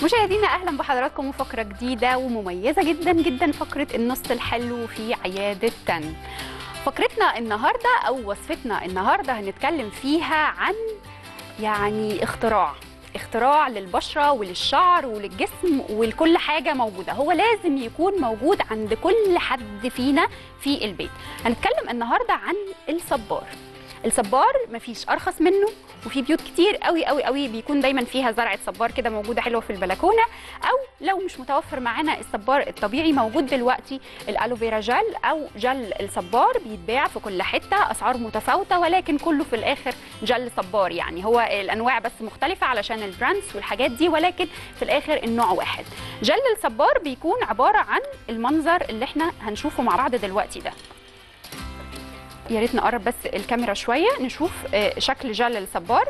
مشاهدينا اهلا بحضراتكم وفقره جديده ومميزه جدا جدا فقره النص الحلو في عياده تن فقرتنا النهارده او وصفتنا النهارده هنتكلم فيها عن يعني اختراع اختراع للبشره وللشعر وللجسم ولكل حاجه موجوده هو لازم يكون موجود عند كل حد فينا في البيت هنتكلم النهارده عن الصبار الصبار مفيش ارخص منه وفي بيوت كتير قوي قوي قوي بيكون دايما فيها زرعه صبار كده موجوده حلوه في البلكونه او لو مش متوفر معانا الصبار الطبيعي موجود دلوقتي الالوفيرا جل او جل الصبار بيتباع في كل حته اسعار متفاوته ولكن كله في الاخر جل صبار يعني هو الانواع بس مختلفه علشان البراندز والحاجات دي ولكن في الاخر النوع واحد جل الصبار بيكون عباره عن المنظر اللي احنا هنشوفه مع بعض دلوقتي ده يا ريت نقرب بس الكاميرا شويه نشوف آه، شكل جل الصبار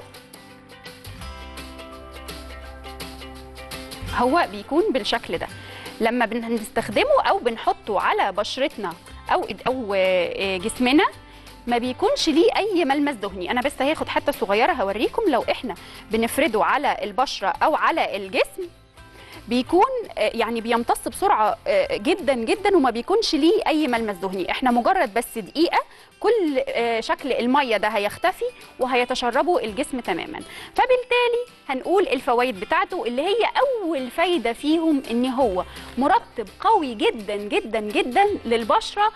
هو بيكون بالشكل ده لما بنستخدمه او بنحطه على بشرتنا او او آه، جسمنا ما بيكونش ليه اي ملمس دهني انا بس هاخد حته صغيره هوريكم لو احنا بنفرده على البشره او على الجسم بيكون آه، يعني بيمتص بسرعه آه، جدا جدا وما بيكونش ليه اي ملمس دهني احنا مجرد بس دقيقه كل آه، شكل الميه ده هيختفي وهيتشربه الجسم تماما فبالتالي هنقول الفوائد بتاعته اللي هي اول فايده فيهم ان هو مرطب قوي جدا جدا جدا للبشره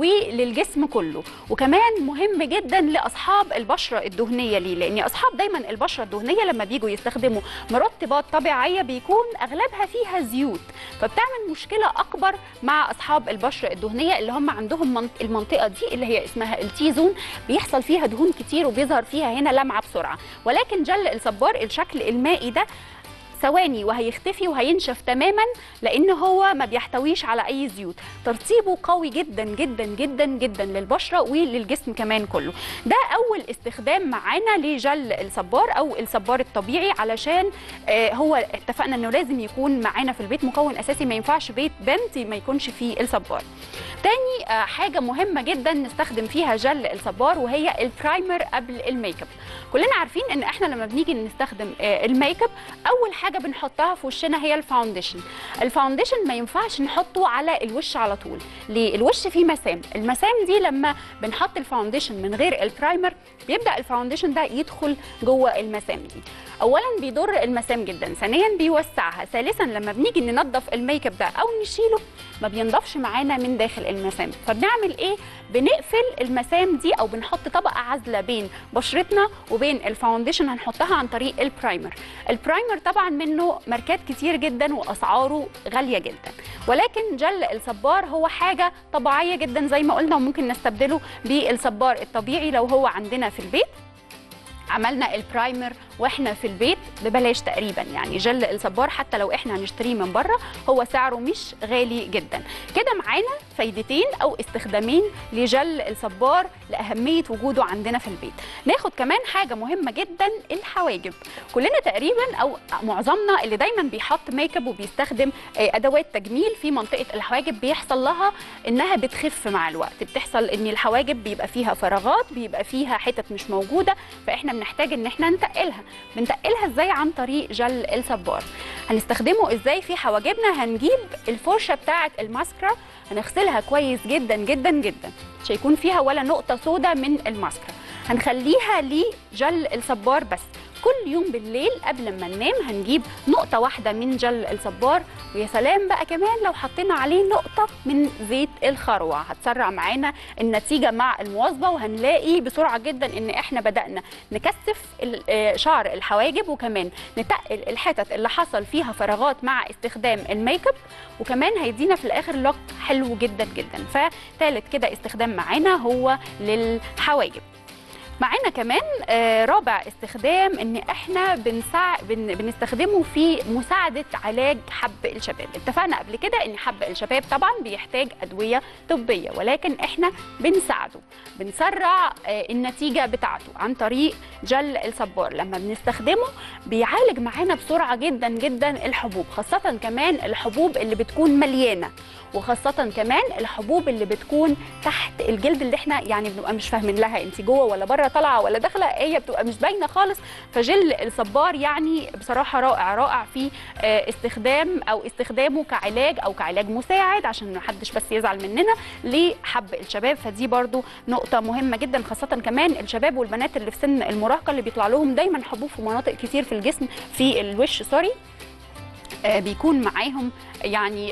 وللجسم كله وكمان مهم جدا لاصحاب البشره الدهنيه ليه لان اصحاب دايما البشره الدهنيه لما بيجوا يستخدموا مرطبات طبيعيه بيكون اغلبها فيها زيوت فبتعمل مشكله اكبر مع اصحاب البشره الدهنيه اللي هم عندهم منط- المنطقه دي اللي هي اسمها التي زون بيحصل فيها دهون كتير وبيظهر فيها هنا لمعه بسرعه ولكن جل الصبار الشكل المائي ده ثواني وهيختفي وهينشف تماما لان هو ما بيحتويش على اي زيوت ترطيبه قوي جدا جدا جدا جدا للبشره وللجسم كمان كله ده اول استخدام معانا لجل الصبار او الصبار الطبيعي علشان آه، هو اتفقنا انه لازم يكون معانا في البيت مكون اساسي ما ينفعش بيت بنت ما يكونش فيه الصبار تاني آه، حاجه مهمه جدا نستخدم فيها جل الصبار وهي البرايمر قبل الميك اب كلنا عارفين ان احنا لما بنيجي نستخدم آه، الميك اب اول حاجه بنحطها في وشنا هي الفاونديشن الفاونديشن ما ينفعش نحطه على الوش على طول ليه الوش فيه مسام المسام دي لما بنحط الفاونديشن من غير البرايمر بيبدا الفاونديشن ده يدخل جوه المسام دي اولا بيضر المسام جدا ثانيا بيوسعها ثالثا لما بنيجي ننظف الميك اب ده او نشيله ما بينضفش معانا من داخل المسام فبنعمل ايه بنقفل المسام دي او بنحط طبقه عازله بين بشرتنا وبين الفاونديشن هنحطها عن طريق البرايمر البرايمر طبعا منه ماركات كتير جدا واسعاره غاليه جدا ولكن جل الصبار هو حاجه طبيعيه جدا زي ما قلنا وممكن نستبدله بالصبار الطبيعي لو هو عندنا في البيت عملنا البرايمر واحنا في البيت ببلاش تقريبا يعني جل الصبار حتى لو احنا هنشتريه من بره هو سعره مش غالي جدا كده معانا فايدتين او استخدامين لجل الصبار لاهميه وجوده عندنا في البيت ناخد كمان حاجه مهمه جدا الحواجب كلنا تقريبا او معظمنا اللي دايما بيحط ميك اب وبيستخدم آه، ادوات تجميل في منطقه الحواجب بيحصل لها انها بتخف مع الوقت بتحصل ان الحواجب بيبقى فيها فراغات بيبقى فيها حتت مش موجوده فاحنا بنحتاج ان احنا نتقلها بنتقلها ازاي عن طريق جل الصبار هنستخدمه ازاي في حواجبنا هنجيب الفرشه بتاعه الماسكرا هنغسلها كويس جدا جدا جدا مش هيكون فيها ولا نقطه سوداء من الماسكرا هنخليها لجل الصبار بس كل يوم بالليل قبل ما ننام هنجيب نقطة واحدة من جل الصبار ويا سلام بقى كمان لو حطينا عليه نقطة من زيت الخروع هتسرع معانا النتيجة مع المواظبة وهنلاقي بسرعة جدا ان احنا بدأنا نكثف ال- آه، شعر الحواجب وكمان نتقل الحتت اللي حصل فيها فراغات مع استخدام الميك اب وكمان هيدينا في الاخر لوك حلو جدا جدا فتالت كده استخدام معانا هو للحواجب معانا كمان آه، رابع استخدام ان احنا بنسع... بن... بنستخدمه في مساعده علاج حب الشباب اتفقنا قبل كده ان حب الشباب طبعا بيحتاج ادويه طبيه ولكن احنا بنساعده بنسرع آه، النتيجه بتاعته عن طريق جل الصبار لما بنستخدمه بيعالج معانا بسرعه جدا جدا الحبوب خاصه كمان الحبوب اللي بتكون مليانه وخاصه كمان الحبوب اللي بتكون تحت الجلد اللي احنا يعني بنبقى مش فاهمين لها انت جوه ولا بره بره طالعه ولا داخله هي بتبقى مش باينه خالص فجل الصبار يعني بصراحه رائع رائع في آه، استخدام او استخدامه كعلاج او كعلاج مساعد عشان ما حدش بس يزعل مننا لحب الشباب فدي برضو نقطه مهمه جدا خاصه كمان الشباب والبنات اللي في سن المراهقه اللي بيطلع لهم دايما حبوب في مناطق كتير في الجسم في الوش سوري آه، بيكون معاهم يعني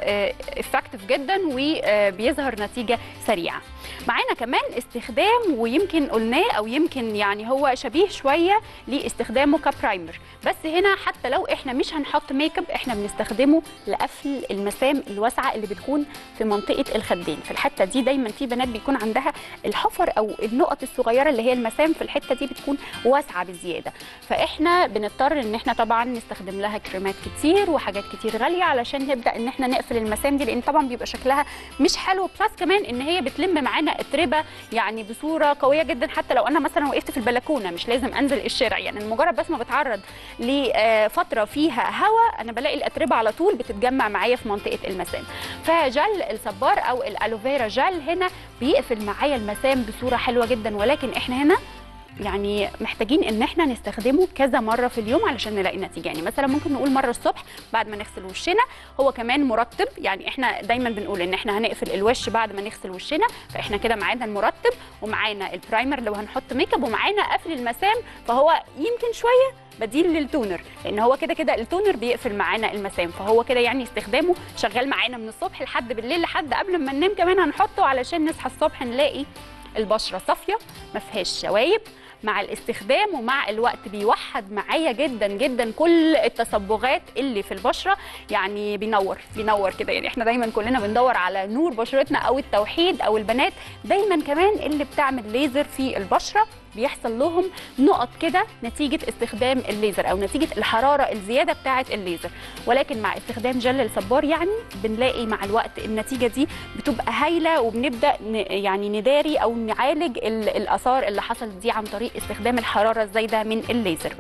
افكتيف جدا وبيظهر نتيجه سريعه معانا كمان استخدام ويمكن قلناه او يمكن يعني هو شبيه شويه لاستخدامه كبرايمر بس هنا حتى لو احنا مش هنحط ميك اب احنا بنستخدمه لقفل المسام الواسعه اللي بتكون في منطقه الخدين في الحته دي دايما في بنات بيكون عندها الحفر او النقط الصغيره اللي هي المسام في الحته دي بتكون واسعه بزياده فاحنا بنضطر ان احنا طبعا نستخدم لها كريمات كتير وحاجات كتير غاليه علشان نبدا ان احنا نقفل المسام دي لان طبعا بيبقى شكلها مش حلو بلس كمان ان هي بتلم معانا اتربه يعني بصوره قويه جدا حتى لو انا مثلا وقفت في البلكونه مش لازم انزل الشارع يعني مجرد بس ما بتعرض لفتره فيها هواء انا بلاقي الاتربه على طول بتتجمع معايا في منطقه المسام فجل الصبار او الالوفيرا جل هنا بيقفل معايا المسام بصوره حلوه جدا ولكن احنا هنا يعني محتاجين ان احنا نستخدمه كذا مره في اليوم علشان نلاقي نتيجه يعني مثلا ممكن نقول مره الصبح بعد ما نغسل وشنا هو كمان مرطب يعني احنا دايما بنقول ان احنا هنقفل الوش بعد ما نغسل وشنا فاحنا كده معانا المرطب ومعانا البرايمر لو هنحط ميك اب ومعانا قفل المسام فهو يمكن شويه بديل للتونر لان هو كده كده التونر بيقفل معانا المسام فهو كده يعني استخدامه شغال معانا من الصبح لحد بالليل لحد قبل ما ننام كمان هنحطه علشان نصحى الصبح نلاقي البشره صافيه ما فيهاش شوايب مع الاستخدام ومع الوقت بيوحد معايا جدا جدا كل التصبغات اللي في البشره يعني بينور بينور كده يعني احنا دايما كلنا بندور على نور بشرتنا او التوحيد او البنات دايما كمان اللي بتعمل ليزر في البشره بيحصل لهم نقط كده نتيجه استخدام الليزر او نتيجه الحراره الزياده بتاعه الليزر ولكن مع استخدام جل الصبار يعني بنلاقي مع الوقت النتيجه دي بتبقى هايله وبنبدا ن- يعني نداري او نعالج ال- الاثار اللي حصلت دي عن طريق استخدام الحراره الزايده من الليزر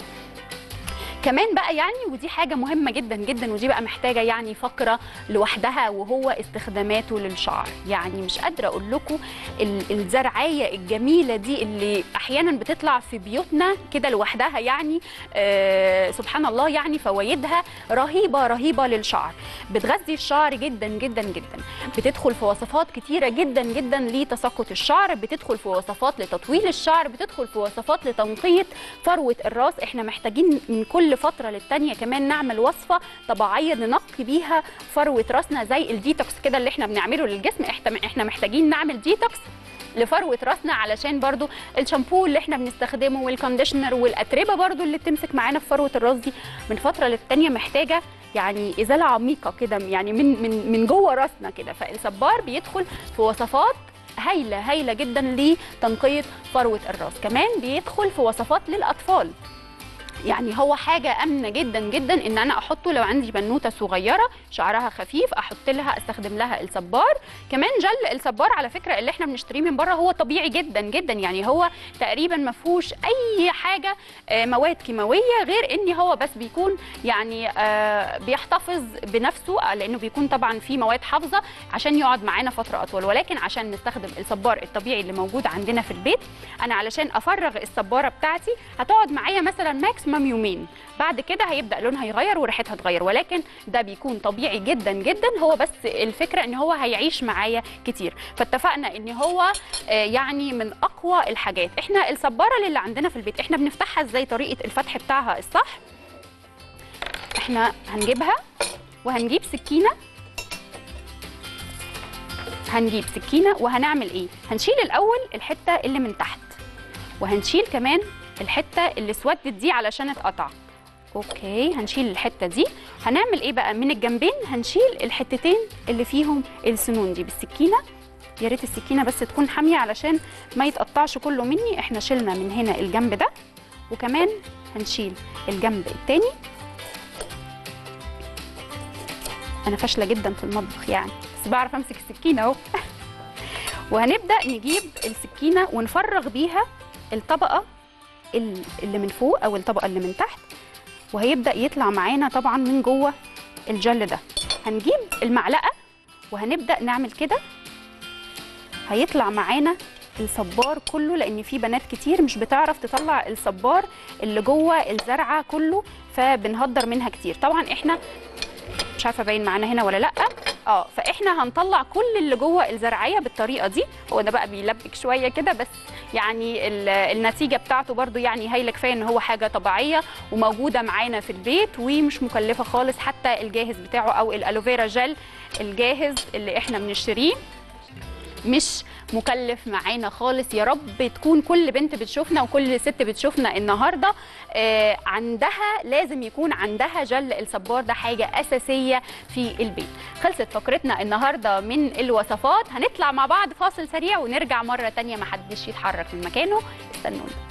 كمان بقى يعني ودي حاجه مهمه جدا جدا ودي بقى محتاجه يعني فقره لوحدها وهو استخداماته للشعر يعني مش قادره اقول لكم ال- الزرعايه الجميله دي اللي احيانا بتطلع في بيوتنا كده لوحدها يعني آه سبحان الله يعني فوائدها رهيبه رهيبه للشعر بتغذي الشعر جدا جدا جدا بتدخل في وصفات كتيره جدا جدا لتساقط الشعر بتدخل في وصفات لتطويل الشعر بتدخل في وصفات لتنقيه فروه الراس احنا محتاجين من كل فتره للتانيه كمان نعمل وصفه طبيعيه ننقي بيها فروه راسنا زي الديتوكس كده اللي احنا بنعمله للجسم احنا احنا محتاجين نعمل ديتوكس لفروه راسنا علشان برضو الشامبو اللي احنا بنستخدمه والكونديشنر والاتربه برضو اللي بتمسك معانا في فروه الراس دي من فتره للتانيه محتاجه يعني ازاله عميقه كده يعني من من من جوه راسنا كده فالصبار بيدخل في وصفات هايله هايله جدا لتنقيه فروه الراس كمان بيدخل في وصفات للاطفال يعني هو حاجة آمنة جدا جدا إن أنا أحطه لو عندي بنوتة صغيرة شعرها خفيف أحط لها أستخدم لها الصبار كمان جل الصبار على فكرة اللي إحنا بنشتريه من بره هو طبيعي جدا جدا يعني هو تقريبا ما فيهوش أي حاجة آه، مواد كيماوية غير إن هو بس بيكون يعني آه، بيحتفظ بنفسه آه، لأنه بيكون طبعا فيه مواد حافظة عشان يقعد معانا فترة أطول ولكن عشان نستخدم الصبار الطبيعي اللي موجود عندنا في البيت أنا علشان أفرغ الصبارة بتاعتي هتقعد معايا مثلا ماكسيمم يومين بعد كده هيبدا لونها يغير وريحتها تغير ولكن ده بيكون طبيعي جدا جدا هو بس الفكره ان هو هيعيش معايا كتير فاتفقنا ان هو آه، يعني من اقوى الحاجات احنا الصباره اللي عندنا في البيت احنا بنفتحها ازاي طريقه الفتح بتاعها الصح احنا هنجيبها وهنجيب سكينه هنجيب سكينه وهنعمل ايه هنشيل الاول الحته اللي من تحت وهنشيل كمان الحته اللي اسودت دي علشان اتقطع اوكي هنشيل الحته دي هنعمل ايه بقى من الجنبين هنشيل الحتتين اللي فيهم السنون دي بالسكينه يا ريت السكينه بس تكون حاميه علشان ما يتقطعش كله مني احنا شلنا من هنا الجنب ده وكمان هنشيل الجنب التاني انا فاشله جدا في المطبخ يعني بس بعرف امسك السكينه اهو وهنبدا نجيب السكينه ونفرغ بيها الطبقه ال- اللي من فوق او الطبقه اللي من تحت وهيبدا يطلع معانا طبعا من جوه الجل ده هنجيب المعلقه وهنبدا نعمل كده هيطلع معانا الصبار كله لان في بنات كتير مش بتعرف تطلع الصبار اللي جوه الزرعه كله فبنهدر منها كتير طبعا احنا مش عارفه باين معانا هنا ولا لا اه فاحنا هنطلع كل اللي جوه الزرعيه بالطريقه دي هو ده بقى بيلبك شويه كده بس يعني ال- النتيجه بتاعته برضو يعني هايله كفايه ان هو حاجه طبيعيه وموجوده معانا في البيت ومش مكلفه خالص حتى الجاهز بتاعه او الالوفيرا جل الجاهز اللي احنا بنشتريه مش مكلف معانا خالص يا رب تكون كل بنت بتشوفنا وكل ست بتشوفنا النهارده آه، عندها لازم يكون عندها جل الصبار ده حاجه اساسيه في البيت خلصت فقرتنا النهارده من الوصفات هنطلع مع بعض فاصل سريع ونرجع مره تانية محدش يتحرك من مكانه استنونا